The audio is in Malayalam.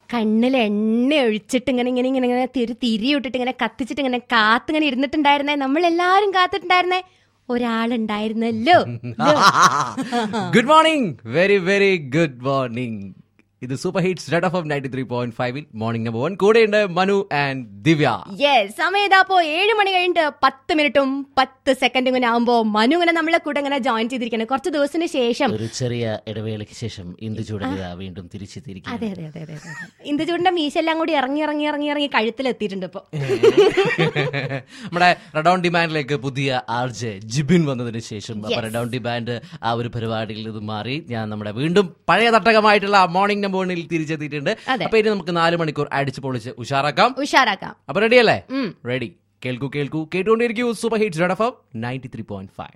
കണ്ണിൽ എണ്ണ ഒഴിച്ചിട്ട് ഇങ്ങനെ ഇങ്ങനെ ഇങ്ങനെ ഇങ്ങനെ തിരി തിരി ഇട്ടിട്ട് ഇങ്ങനെ കത്തിച്ചിട്ട് ഇങ്ങനെ കാത്തിങ്ങനെ ഇരുന്നിട്ടുണ്ടായിരുന്നേ നമ്മൾ എല്ലാരും കാത്തിട്ടുണ്ടായിരുന്നേ ഒരാളുണ്ടായിരുന്നല്ലോ good morning very very good morning ഇത് super hits red of ninety three point ഫൈവിൽ മോർണിംഗ് നമ്പർ വൺ കൂടെയുണ്ട് മനു ആൻഡ് ദിവ്യ യെസ് സമയം ഇതാപ്പോ ഏഴ് മണി കഴിഞ്ഞിട്ട് പത്ത് മിനിറ്റും പത്ത് സെക്കൻഡും ഇങ്ങനെ ആകുമ്പോ മനു ഇങ്ങനെ നമ്മളെ കൂടെ ഇങ്ങനെ ജോയിൻ ചെയ്തിരിക്കണം കുറച്ച് ദിവസത്തിന് ശേഷം ഒരു ചെറിയ ഇടവേളയ്ക്ക് ശേഷം ഇന്ദു ചൂടലിത വീണ്ടും തിരിച്ചെത്തിയിരിക്കുന്നു അതെ അതെ അതെ അതെ അതെ ഇന്ദുചൂടിന്റെ മീശെല്ലാം കൂടി ഇറങ്ങി ഇറങ്ങി ഇറങ്ങി ഇറങ്ങി കഴുത്തിലെത്തിയിട്ടുണ്ട് ഇപ്പൊ നമ്മുടെ റെഡ് ഓൺ ഡിമാൻഡിലേക്ക് പുതിയ ആർ ജെ ജിബിൻ വന്നതിന് ശേഷം അപ്പൊ റെഡ് ഓൺ ഡിമാൻഡ് ആ ഒരു പരിപാടിയിൽ ഇത് മാറി ഞാൻ നമ്മുടെ വീണ്ടും പഴയ തട്ടകമായിട്ടുള്ള മോർണിംഗ് നമ്പർ വണ്ണിൽ തിരിച്ചെത്തിയിട്ടുണ്ട് അതെ. അപ്പൊ ഇനി നമുക്ക് നാല് മണിക്കൂർ അടിച്ചു പൊളിച്ച് ഉഷാറാക്കാം ഉഷാറാക്കാം അപ്പൊ റെഡി അല്ലേ ഉം. റെഡി കേൾക്കൂ കേൾക്കൂ കേട്ടുകൊണ്ടിരിക്കൂ super hits red F ninety three point five